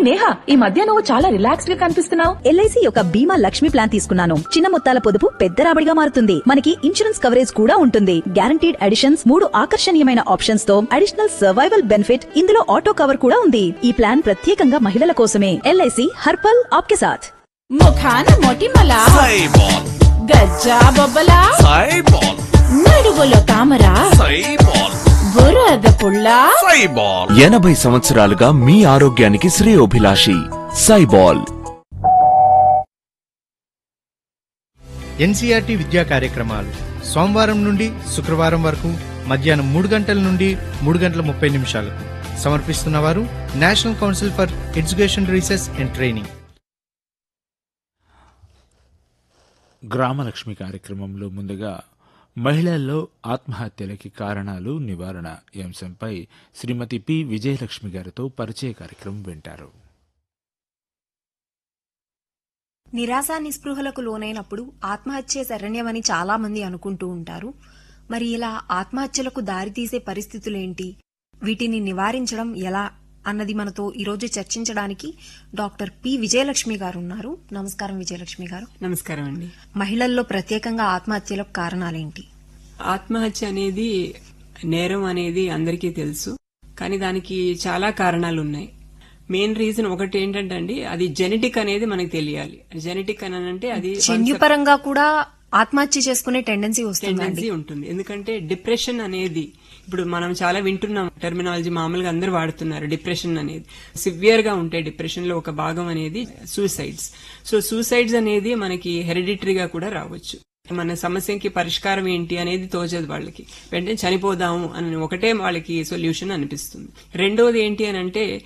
నేహా ఈ మధ్య నువ్వు చాలా రిలాక్స్డ్ గా కనిపిస్తున్నావు ఎల్ఐసి యొక్క బీమా లక్ష్మి ప్లాన్ తీసుకున్నాను చిన్న మొత్తాల పొదుపు పెద్ద రాబడిగా మారుతుంది మనకి ఇన్సూరెన్స్ కవరేజ్ కూడా ఉంటుంది గ్యారంటీడ్ అడిషన్స్ మూడు ఆకర్షణీయమైన ఆప్షన్స్ తో అడిషనల్ సర్వైవల్ బెనిఫిట్ ఇందులో ఆటో కవర్ కూడా ఉంది ఈ ప్లాన్ ప్రత్యేకంగా మహిళల కోసమే ఎల్ఐసి హర్పల్ ఆప్కే సాథ్ ముఖాన మొటిమల సైబాల్ గజ్జా బొబ్బల సైబాల్ నడుగులో తామర సైబాల్ బురద పుల్ల సైబాల్ ఎనభై సంవత్సరాలుగా మీ ఆరోగ్యానికి శ్రేయోభిలాషి సైబాల్ ఎన్సీఆర్టీ విద్యా కార్యక్రమాలు సోమవారం నుండి శుక్రవారం వరకు మధ్యాహ్నం మూడు గంటల నుండి మూడు గంటల ముప్పై నిమిషాలకు సమర్పిస్తున్నవారు national council for education research and training Gramalakshmi కార్యక్రమంలో ముందుగా మహిళల్లో ఆత్మహత్యలకి కారణాలు నివారణ ఈ అంశంపై శ్రీమతి పి విజయలక్ష్మి గారితో పరిచయ కార్యక్రమం వింటారు నిరాశ నిస్పృహలకు లోనైనప్పుడు ఆత్మహత్యే శరణ్యమని చాలా మంది అనుకుంటూ ఉంటారు మరి ఇలా ఆత్మహత్యలకు దారితీసే పరిస్థితులేంటి వీటిని నివారించడం ఎలా అన్నది మనతో ఈరోజు చర్చించడానికి డాక్టర్ పి విజయలక్ష్మి గారు ఉన్నారు నమస్కారం విజయలక్ష్మి గారు నమస్కారం అండి మహిళల్లో ప్రత్యేకంగా ఆత్మహత్యలకు కారణాలేంటి ఆత్మహత్య అనేది నేరం అనేది అందరికీ తెలుసు కానీ దానికి చాలా కారణాలు ఉన్నాయి మెయిన్ రీజన్ ఒకటి ఏంటంటే అండి అది జెనెటిక్ అనేది మనకు తెలియాలి జెనెటిక్ అని అంటే అది జన్యుపరంగా కూడా ఆత్మహత్య చేసుకునే టెండెన్సీ వస్తుందండి టెండెన్సీ ఉంటుంది ఎందుకంటే డిప్రెషన్ అనేది ఇప్పుడు మనం చాలా వింటున్నాం టెర్మినాలజీ మామూలుగా అందరూ వాడుతున్నారు డిప్రెషన్ అనేది సివియర్ గా ఉంటే డిప్రెషన్ లో ఒక భాగం అనేది సూసైడ్స్ సో సూసైడ్స్ అనేది మనకి హెరిడిటరీగా కూడా రావచ్చు మన సమస్యకి పరిష్కారం ఏంటి అనేది తోచదు వాళ్ళకి వెంటనే చనిపోదాము అని ఒకటే వాళ్ళకి సొల్యూషన్ అనిపిస్తుంది రెండోది ఏంటి అని అంటే